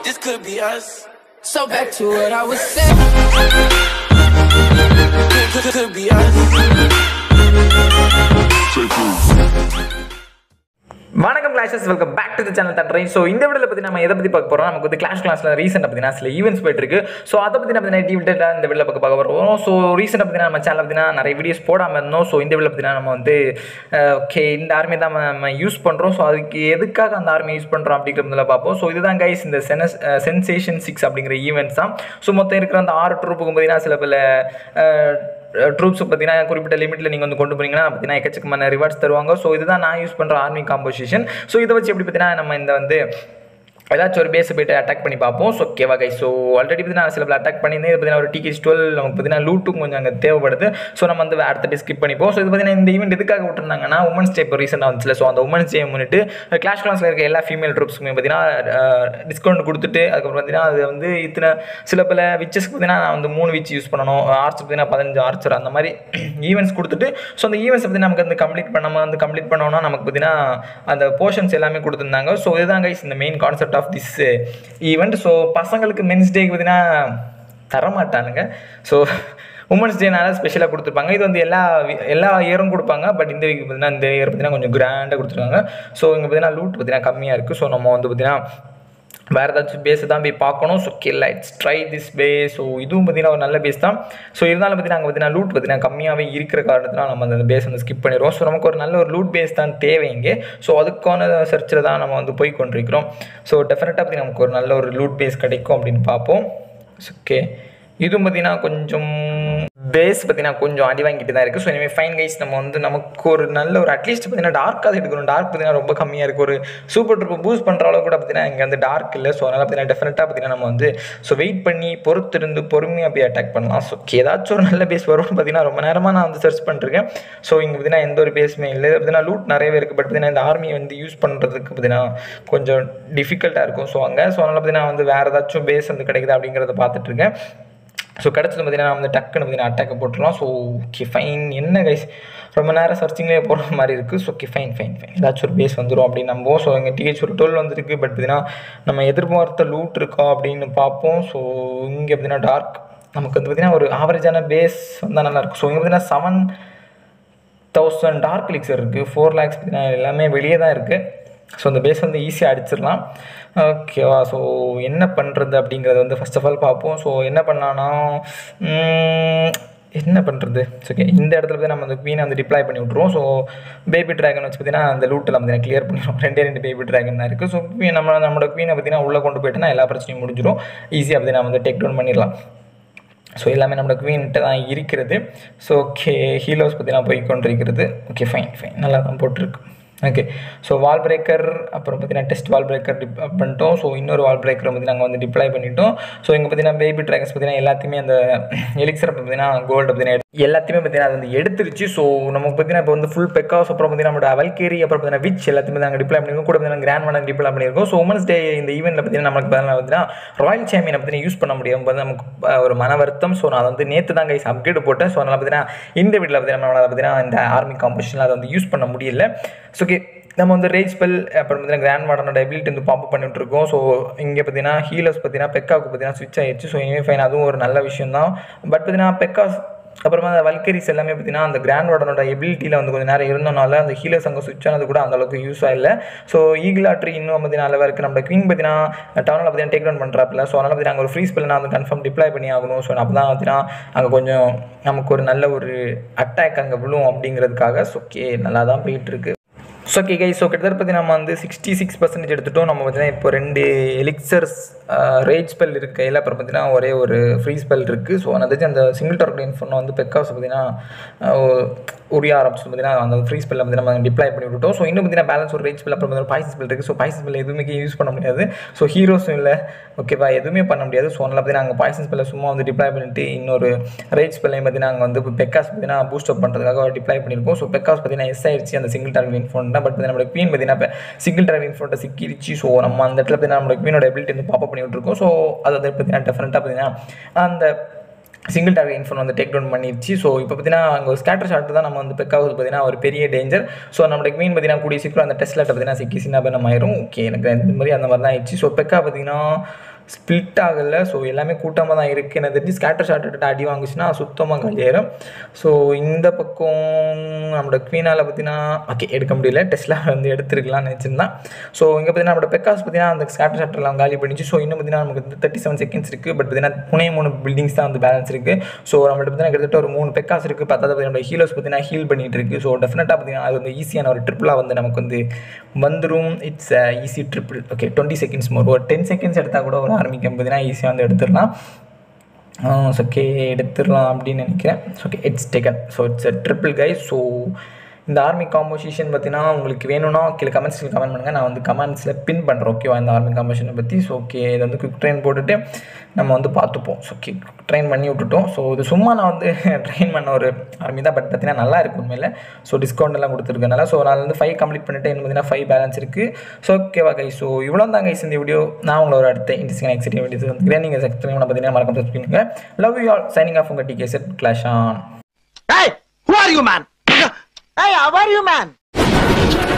This could be us. So back to what I was saying. Could, could, could be us. வணக்கம் clashers welcome back to the channel தட்டுறேன் so இந்த வீடியோவில் பற்றி நம்ம எதை பற்றி பார்க்க போகிறோம் நமக்கு வந்து கிளாஸ் கிளாஸில் ரீசெண்டாக பார்த்தீங்கன்னா சில ஈவெண்ட்ஸ் போயிட்டு இருக்கு ஸோ அதை பற்றி நம்ம டீட்டெயிலாக இந்த வீடியோவில் பார்க்க பார்க்க போகிறோம் ஸோ ரீசெண்டாக பார்த்தீங்கன்னா நம்ம சேனல் பார்த்தீங்கன்னா நிறைய வீடியோஸ் போடாமல் இருந்தோம் ஸோ இந்த வீடியோவில் பார்த்தீங்கன்னா நம்ம வந்து ஓகே இந்த ஆர்மி தான் நம்ம யூஸ் பண்ணுறோம் ஸோ அதுக்கு எதுக்காக அந்த ஆர்மி யூஸ் பண்ணுறோம் அப்படிங்கிறதுல பார்ப்போம் ஸோ இதுதான் கைஸ் இந்த செனஸ் சென்சேஷன் சிக்ஸ் அப்படிங்கிற ஈவெண்ட்ஸ் தான் ஸோ மொத்தம் இருக்கிற அந்த ஆறு ட்ரூப்புக்கு பார்த்தீங்கன்னா சில பல ட்ரூப்ஸ் பார்த்தீங்கன்னா குறிப்பிட்ட லிமிட்டில் நீங்கள் வந்து கொண்டு போனீங்கன்னா பார்த்தீங்கன்னா எக்கச்சக்கமான ரிவார்ட்ஸ் தருவாங்க ஸோ இதுதான் நான் யூஸ் பண்ணுற ஆர்மி காம்போசிஷன் ஸோ இதை வச்சு எப்படி பார்த்தீங்கன்னா நம்ம இந்த வந்து ஏதாச்சும் ஒரு பேஸை போயிட்டு அட்டாக் பண்ணி பார்ப்போம் ஸோ கேவா கை ஸோ ஆல்ரெடி பற்றி நான் சில பேர் அட்டாக் பண்ணியிருந்தேன் இது பார்த்தீங்கன்னா ஒரு டிகேஜ் டுவெல் நமக்கு பார்த்தீங்கன்னா லூட்டும் கொஞ்சம் அங்கே தேவைப்படுது ஸோ நம்ம வந்து அடுத்த டே ஸ்கிப் பண்ணிப்போம் ஸோ இது பார்த்தீங்கன்னா இந்த ஈவெண்ட் எதுக்காக விட்டுருந்தாங்கன்னா உமன்ஸ் டே இப்போ ரீசெண்டாக வந்துச்சுல ஸோ அந்த உமன்ஸ் டே முன்னிட்டு கிளாஷ் கிளாஸில் இருக்க எல்லா ஃபீமேல் ட்ரூப்ஸுக்குமே பார்த்தீங்கன்னா டிஸ்கவுண்ட் கொடுத்துட்டு அதுக்கப்புறம் பார்த்தீங்கன்னா அது வந்து இத்தனை சில பல விச்சஸ்க்கு பார்த்தீங்கன்னா நான் வந்து மூணு விச் யூஸ் பண்ணணும் ஆர்ச்சர் பார்த்தீங்கன்னா பதினஞ்சு ஆர்ச்சர் அந்த மாதிரி ஈவெண்ட்ஸ் கொடுத்துட்டு ஸோ அந்த ஈவெண்ட்ஸ் பற்றி நமக்கு வந்து கம்ப்ளீட் பண்ணாமல் வந்து கம்ப்ளீட் பண்ணோம்னா நமக்கு பார்த்தீங்கன்னா அந்த போர்ஷன்ஸ் எல்லாமே கொடுத்துருந்தாங்க ஸோ இதுதான் கைஸ் இந்த main concept of this event so பசங்களுக்கு மென்ஸ் டேக்கு பார்த்தீங்கன்னா தரமாட்டானுங்க ஸோ உமன்ஸ் டேனால ஸ்பெஷலாக கொடுத்துருப்பாங்க இது வந்து எல்லா வி- எல்லா இயரும் கொடுப்பாங்க பட் இந்த வீக் பார்த்தீங்கன்னா இந்த இயர் பார்த்தீங்கன்னா கொஞ்சம் கிராண்டாக கொடுத்துருக்காங்க ஸோ இங்கே பார்த்தீங்கன்னா லூட் பார்த்தீங்கன்னா கம்மியாக இருக்குது ஸோ நம்ம வந்து பார்த்தீங்கன்னா வேறு ஏதாச்சும் பேஸை தான் போய் பார்க்கணும் so kill lights try this base so இதுவும் பார்த்தீங்கன்னா ஒரு நல்ல பேஸ் தான் ஸோ இருந்தாலும் பார்த்தீங்கன்னா அங்கே பார்த்தீங்கன்னா லூட் பார்த்தீங்கன்னா கம்மியாகவே இருக்கிற காரணத்தினால நம்ம அந்த பேஸ் வந்து ஸ்கிப் பண்ணிடுவோம் ஸோ நமக்கு ஒரு நல்ல ஒரு லூட் பேஸ் தான் தேவை இங்கே ஸோ அதுக்கான சர்ச்சில் தான் நம்ம வந்து போய் கொண்டிருக்கிறோம் ஸோ டெஃபினட்டாக பார்த்தீங்கன்னா நமக்கு ஒரு நல்ல ஒரு லூட் பேஸ் கிடைக்கும் அப்படின்னு பார்ப்போம் ஓகே இதுவும் பார்த்தீங்கன்னா கொஞ்சம் பேஸ் பார்த்தீங்கன்னா கொஞ்சம் அடி வாங்கிட்டு தான் இருக்குது ஸோ இனிமேல் ஃபைன் கைஸ் நம்ம வந்து நமக்கு ஒரு நல்ல ஒரு அட்லீஸ்ட் பார்த்தீங்கன்னா டார்க்காக எடுக்கணும் டார்க் பார்த்தீங்கன்னா ரொம்ப கம்மியாக இருக்குது ஒரு சூப்பர் ட்ரிப் பூஸ்ட் பண்ணுற அளவு கூட பார்த்தீங்கன்னா இங்கே வந்து டார்க் இல்லை ஸோ அதனால் பார்த்தீங்கன்னா டெஃபினட்டாக பார்த்தீங்கன்னா நம்ம வந்து ஸோ வெயிட் பண்ணி பொறுத்திருந்து பொறுமையாக போய் அட்டாக் பண்ணலாம் ஸோ ஏதாச்சும் ஒரு நல்ல பேஸ் வரும்னு பார்த்தீங்கன்னா ரொம்ப நேரமாக நான் வந்து சர்ச் பண்ணிருக்கேன் ஸோ இங்கே பார்த்தீங்கன்னா எந்த ஒரு பேஸுமே இல்லை பார்த்தீங்கன்னா லூட் நிறையவே இருக்குது பட் பார்த்தீங்கன்னா இந்த ஆர்மியை வந்து யூஸ் பண்ணுறதுக்கு பார்த்தீங்கன்னா கொஞ்சம் டிஃபிகல்ட்டாக இருக்கும் ஸோ அங்கே ஸோ அதனால் பார்த்தீங்கன்னா வந்து வேறு ஏதாச்சும் பேஸ் வந்து கிடைக்குதா அப்படிங்கிறத பார்த்துட்டு இருக்கேன் ஸோ கிடச்சது பார்த்தீங்கன்னா வந்து டக்குன்னு பார்த்தீங்கன்னா அட்டாக்கை போட்டுடலாம் ஸோ ஓகே ஃபைன் என்ன கைஸ் ரொம்ப நேரம் சர்ச்சிங்லேயே போகிற மாதிரி இருக்குது so okay fine fine fine ஏதாச்சும் ஒரு பேஸ் வந்துடும் அப்படின்னு நம்புவோம் ஸோ எங்கள் டிஹெச் ஒரு டுவெல் வந்துருக்கு பட் பார்த்தீங்கன்னா நம்ம எதிர்பார்த்த லூட் இருக்கா அப்படின்னு பார்ப்போம் ஸோ இங்கே பார்த்தீங்கன்னா டார்க் நமக்கு வந்து பார்த்தீங்கன்னா ஒரு ஆவரேஜான பேஸ் வந்தால் நல்லாயிருக்கும் ஸோ இங்கே பார்த்தீங்கன்னா செவன் தௌசண்ட் டார்க் லிக்ஸர் இருக்குது ஃபோர் லேக்ஸ் பார்த்தீங்கன்னா எல்லாமே வெளியே தான் இருக்குது ஸோ அந்த பேஸ் வந்து ஈஸியாக அடிச்சிடலாம் ஓகேவா ஸோ என்ன பண்ணுறது அப்படிங்கிறத வந்து ஃபர்ஸ்ட் ஆஃப் ஆல் பார்ப்போம் ஸோ என்ன பண்ணலான்னா உம், என்ன பண்ணுறது ஓகே இந்த இடத்துல போய் நம்ம அந்த குவீனை வந்து டிப்ளாய் பண்ணி விட்ருவோம் ஸோ பேபி ட்ராகன் வச்சு பார்த்தீங்கன்னா அந்த லூட்டில் வந்து கிளியர் பண்ணிடுவோம் ரெண்டே ரெண்டு பேபி ட்ராகன் தான் இருக்குது ஸோ குவீன் நம்ம நம்மளோட குவீனை பார்த்தீங்கன்னா உள்ளே கொண்டு போயிட்டோன்னா எல்லா பிரச்சனையும் முடிஞ்சிடும் ஈஸியாக பார்த்தீங்கன்னா வந்து டேக் டவுன் பண்ணிடலாம் ஸோ எல்லாமே நம்மளோட குவீன்கிட்ட தான் இருக்கிறது ஸோ ஓகே ஹீரோஸ் பார்த்தீங்கன்னா போய் கொண்டிருக்கிறது ஓகே ஃபைன் ஃபைன் நல்லா தான் போட்டிருக்கு ஓகே ஸோ வால் பிரேக்கர் அப்புறம் பார்த்தீங்கன்னா டெஸ்ட் வால் பிரேக்கர் டிப் பண்ணிட்டோம் ஸோ இன்னொரு வால் பிரேக்கரை வந்து நாங்கள் வந்து டிப்ளை பண்ணிட்டோம் ஸோ இங்கே பார்த்தீங்கன்னா பேபி ட்ராகன்ஸ் பார்த்தீங்கன்னா எல்லாத்தையுமே அந்த எலிக்சரை பார்த்தீங்கன்னா கோல்டு பார்த்தீங்கன்னா எடுத்து- எல்லாத்தையுமே பார்த்தீங்கன்னா அது வந்து எடுத்துருச்சு ஸோ நமக்கு பார்த்தீங்கன்னா இப்போ வந்து ஃபுல் பெக்காஸ் அப்புறம் பார்த்தீங்கன்னா நம்மளோட அவல்கேரி அப்புறம் பார்த்தீங்கன்னா விச் எல்லாத்தையுமே நாங்கள் டிப்ளை பண்ணியிருக்கோம் கூட பார்த்தீங்கன்னா கிராண்ட் மடன் டிப்ளை பண்ணியிருக்கோம் ஸோ உமன்ஸ் டே இந்த ஈவெண்ட்டில் பார்த்தீங்கன்னா நமக்கு பார்த்தீங்கன்னா பார்த்தீங்கன்னா ராயல் சாம்பியனை பற்றி யூஸ் பண்ண முடியும் போது நமக்கு அஹ், ஒரு மன வருத்தம் ஸோ நான் வந்து நேற்று தான் கைஸ் அப்டேட் போட்டேன் ஸோ அதனால் பார்த்தீங்கன்னா இந்த வீட்டில் பார்த்தீங்கன்னா நம்மளால் பார்த்தீங்கன்னா இந்த ஆர்மி காம்படிஷனில் அதை வந்து யூஸ் பண்ண முடியல ஸோ ஓகே நம்ம வந்து ரேஜ் ஸ்பெல் அப்புறம் பார்த்தீங்கன்னா கிராண்ட் மாடனோட எபிலிட்டி வந்து பம்ப் பண்ணிட்டு இருக்கோம் ஸோ இங்கே பார்த்தீங்கன்னா ஹீலர்ஸ் பார்த்தீங்கன்னா பெக்காவுக்கு பார்த்தீங்கன்னா ஸ்விட்ச் ஆயிடுச்சு ஸோ இனிமே ஃபைன் அதுவும் ஒரு நல்ல விஷயம் தான் பட் பார்த்தீங்கன்னா பெக்காஸ் அப்புறமா அந்த வல்கரிஸ் எல்லாமே பார்த்தீங்கன்னா அந்த கிராண்ட் வார்டனோட எபிலிட்டியில் வந்து கொஞ்சம் நேரம் இருந்தனால அந்த ஹீலர்ஸ் அங்கே சுவிட்ச் ஆனது கூட அந்த அளவுக்கு யூஸ் ஆகல ஸோ ஈகிள் ஆட்ரி இன்னும் பார்த்தீங்கன்னா நல்லா இருக்குது நம்ம குவீன் பார்த்தீங்கன்னா டவுனில் பார்த்தீங்கன்னா டேக் டவுன் பண்ணுறாப்புல ஸோ அதனால் பார்த்தீங்கன்னா அங்கே ஒரு ஃப்ரீ ஸ்பெல் நான் வந்து கன்ஃபார்ம் டிப்ளை பண்ணி ஆகணும் ஸோ அப்போ தான் பார்த்தீங்கன்னா அங்கே கொஞ்சம் நமக்கு ஒரு நல்ல ஒரு அட்டாக் அங்கே விழும் அப்படிங்கிறதுக்காக ஸோ ஓகே நல்லா தான் போயிட்டு இருக்கு ஸோ ஓகே கை ஸோ கிட்டத்தட்ட பற்றி நம்ம வந்து சிக்ஸ்டி சிக்ஸ் பர்சன்டேஜ் எடுத்துட்டோம் நம்ம பார்த்தீங்கன்னா இப்போ ரெண்டு எலிக்சர்ஸ் ரேஜ் ஸ்பெல் இருக்குது கையில் அப்புறம் பார்த்தீங்கன்னா ஒரே ஒரு ஃப்ரீ ஸ்பெல் இருக்குது ஸோ அதாச்சும் அந்த சிங்கிள் டார்கெட் இன்ஃபோனை வந்து பெக்காஸ் பார்த்தீங்கன்னா அஹ், உரிய ஆரம்பிச்சு பார்த்தீங்கன்னா அந்த ஃப்ரீ ஸ்பெல்ல வந்து நம்ம டிப்ளை பண்ணி விட்டுட்டோம் ஸோ இன்னும் பார்த்தீங்கன்னா பேலன்ஸ் ஒரு ரேஜ் ஸ்பெல் அப்புறம் வந்து பாய்ஸ் ஸ்பெல் இருக்குது ஸோ பாய்ஸ் ஸ்பெல் எதுவுமே யூஸ் பண்ண முடியாது ஸோ ஹீரோஸும் இல்லை ஓகேவா எதுவுமே பண்ண முடியாது ஸோ அதனால் பார்த்தீங்கன்னா அங்கே பாய்சன் ஸ்பெல்லை சும்மா வந்து டிப்ளை பண்ணிட்டு இன்னொரு ரேஜ் ஸ்பெல்லையும் பார்த்தீங்கன்னா அங்கே வந்து பெக்காஸ் பார்த்தீங்கன்னா பூஸ்ட் அப் பண்ணுறதுக்காக டிப்ளை பண்ணியிருக்கோம் ஸோ பெக்காஸ் பார்த்தீங்கன்னா எஸ் ஆயிடுச்சு அந்த சிங்கிள் டார்கெட் இன்ஃபோன் தான் பட் நம்மளோட குவீன் பார்த்தீங்கன்னா இப்போ சிங்கிள் டார்கெட் இன்ஃபோன்ட்ட சிக்கிருச்சு ஸோ நம்ம அந்த இடத்துல பார்த்தீங்கன்னா நம்மளோட குவீனோட எபிலிட்டி வந்து பாப்பப் பண்ணி விட்டுருக்கோம் ஸோ அது வந்து பார்த்தீங்கன்னா டெஃபரெண்ட்டாக பார்த்தீங்கன்னா அந்த சிங்கிள் டார்கெட் இன்ஃபோன் வந்து டேக் டவுன் பண்ணிருச்சு ஸோ இப்போ பார்த்தீங்கன்னா அங்கே ஒரு ஸ்கேட்டர் ஷாட் தான் நம்ம வந்து பெக்காவது பார்த்தீங்கன்னா ஒரு பெரிய டேஞ்சர் ஸோ நம்மளோட குவீன் பார்த்தீங்கன்னா கூடிய சீக்கிரம் அந்த டெஸ்ட்லாட்டை பார்த்தீங்கன்னா சிக்கி சின்ன நம்ம ஆயிரும் ஓகே எனக்கு இந்த மாதிரி அந்த மாதிரி தான் ஆயிடுச்சு ஸோ பெக்கா பார்த்தீங்கன்னா ஸ்ப்ளிட் ஆகலை ஸோ எல்லாமே கூட்டமாக தான் இருக்குது எனக்கு தெரிஞ்சு ஸ்கேட்டர் ஷாட் எடுத்து அடி வாங்குச்சுன்னா சுத்தமாக காலியாயிரும் ஸோ இந்த பக்கம் நம்மளோட குவீனால் பார்த்தீங்கன்னா ஓகே எடுக்க முடியல டெஸ்ட்ல வந்து எடுத்துருக்கலாம்னு நினச்சிருந்தான் ஸோ இங்கே பார்த்தீங்கன்னா நம்மளோட பெக்காஸ் பார்த்தீங்கன்னா அந்த ஸ்கேட்டர் ஷாட்டர்லாம் காலி பண்ணிச்சு ஸோ இன்னும் பார்த்தீங்கன்னா நமக்கு வந்து தேர்ட்டி செவன் செகண்ட்ஸ் இருக்குது பட் பார்த்தீங்கன்னா மூணே மூணு பில்டிங்ஸ் தான் வந்து பேலன்ஸ் இருக்குது ஸோ நம்மள்ட்ட பார்த்தீங்கன்னா கிட்டத்தட்ட ஒரு மூணு பெக்காஸ் இருக்குது பத்தாவது பார்த்தீங்கன்னா ஹீலோஸ் பார்த்தீங்கன்னா ஹீல் பண்ணிட்டு இருக்கு ஸோ டெஃபினட்டாக பார்த்தீங்கன்னா அது வந்து ஈஸியான ஒரு ட்ரிப்பிளாக வந்து நமக்கு வந்து வந்துடும் it's easy triple okay twenty seconds more ஒரு டென் செகண்ட்ஸ் எடுத்தால் கூட ஒரு ஆர்மிக்கு பார்த்தீங்கன்னா ஈஸியாக வந்து எடுத்துடலாம் ஓகே எடுத்துடலாம் அப்படின்னு நினைக்கிறேன் okay it's taken so it's triple கை ஸோ இந்த ஆர்மி காம்போசிஷன் பார்த்தீங்கன்னா உங்களுக்கு வேணும்னா கீழே கமெண்ட்ஸில் கமெண்ட் பண்ணுங்கள் நான் வந்து கமெண்ட்ஸில் பின் பண்ணுறேன் ஓகேவா இந்த ஆர்மி காம்போசிஷனை பற்றி ஸோ ஓகே இது வந்து குவிக் ட்ரெயின் போட்டுட்டு நம்ம வந்து பார்த்துப்போம் ஸோ ஓகே ட்ரெயின் பண்ணி விட்டுட்டோம் ஸோ இது சும்மா நான் வந்து ட்ரெயின் பண்ண ஒரு ஆர்மி தான் பட் பார்த்தீங்கன்னா நல்லா இருக்கும் உண்மையில் ஸோ டிஸ்கவுண்ட் எல்லாம் கொடுத்துருக்கனால ஸோ நான் வந்து ஃபைவ் கம்ப்ளீட் பண்ணிட்டு இன்னும் பார்த்தீங்கன்னா ஃபைவ் பேலன்ஸ் இருக்குது ஸோ ஓகேவா கை ஸோ இவ்வளோ தான் கைஸ் இந்த வீடியோ நான் உங்களை ஒரு அடுத்த இன்ட்ரெஸ்டிங் எக்ஸைட்டிங் வீடியோஸ் வந்துக்கிறேன் நீங்கள் சப்ஸ்கிரைப் பண்ண பார்த்தீங்கன்னா மறக்காம சப்ஸ்கிரைப் பண்ணுங்க love you all signing off உங்கள் டிகே செட் clash on Hey, who are you, man? Hey, how are you, man?